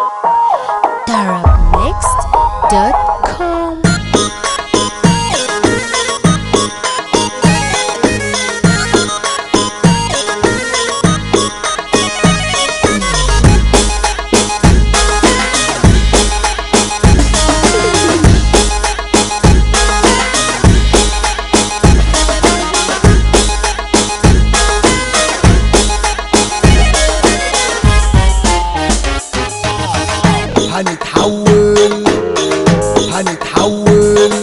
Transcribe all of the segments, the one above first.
Darabmixed.com هنتحول هنتحول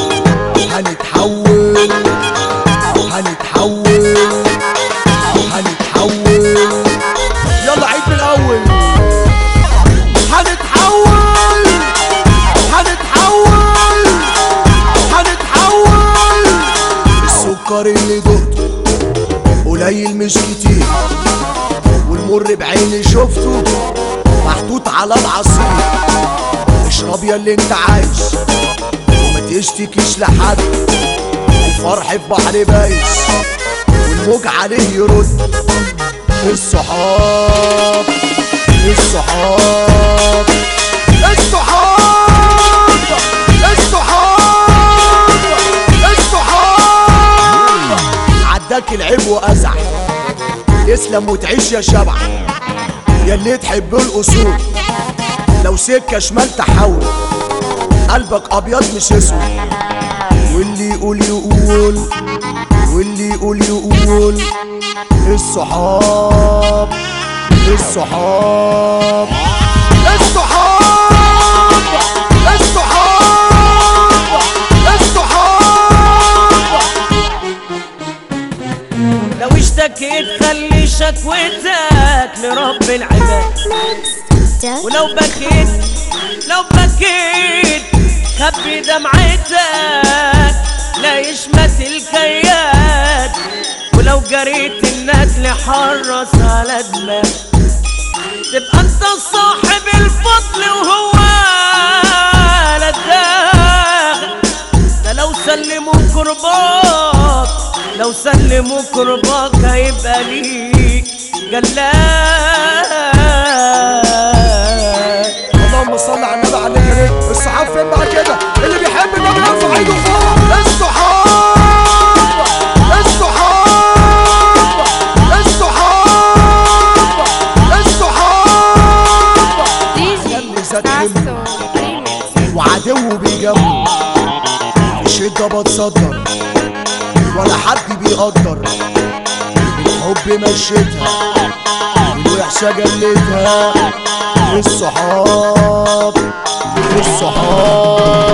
هنتحول هنتحول هنتحول يلا عيد من الاول هنتحول هنتحول هنتحول السكر اللي دقته قليل مش كتير والمر بعيني شفته محطوط على العصير اشرب يا اللي انت عايش وما تشتكيش لحد الفرح في بحر بايش والموج عليه يرد الصحاب الصحاب الصحاب الصحاب الصحاب عداك العيب وازع اسلم وتعيش يا شبع يا اللي تحب الاصول لو سكه شمال تحول قلبك ابيض مش اسود واللي يقول يقول واللي يقول يقول الصحاب الصحاب الصحاب الصحاب الصحاب لو اشتكيت خلي شكوتك لرب العباد ولو بكيت لو بكيت خبي دمعتك لا يشمت الكياد ولو جريت النجل حرص على دماغك تبقى انت صاحب الفضل وهو لداغ ده لو سلموا كرباك لو سلموا كرباك هيبقى ليك جلاد اللهم صل على النبي عليك يا ريت الصحاب فين بقى كده اللي بيحب النبي يرفع ايده فوق الصحاب الصحاب الصحاب الصحاب يلي زاد همه وعدو بيجمه في الشدة بتصدر ولا حد بيقدر الحب مشيتها والوحشة جلتها الصحاب الصحاب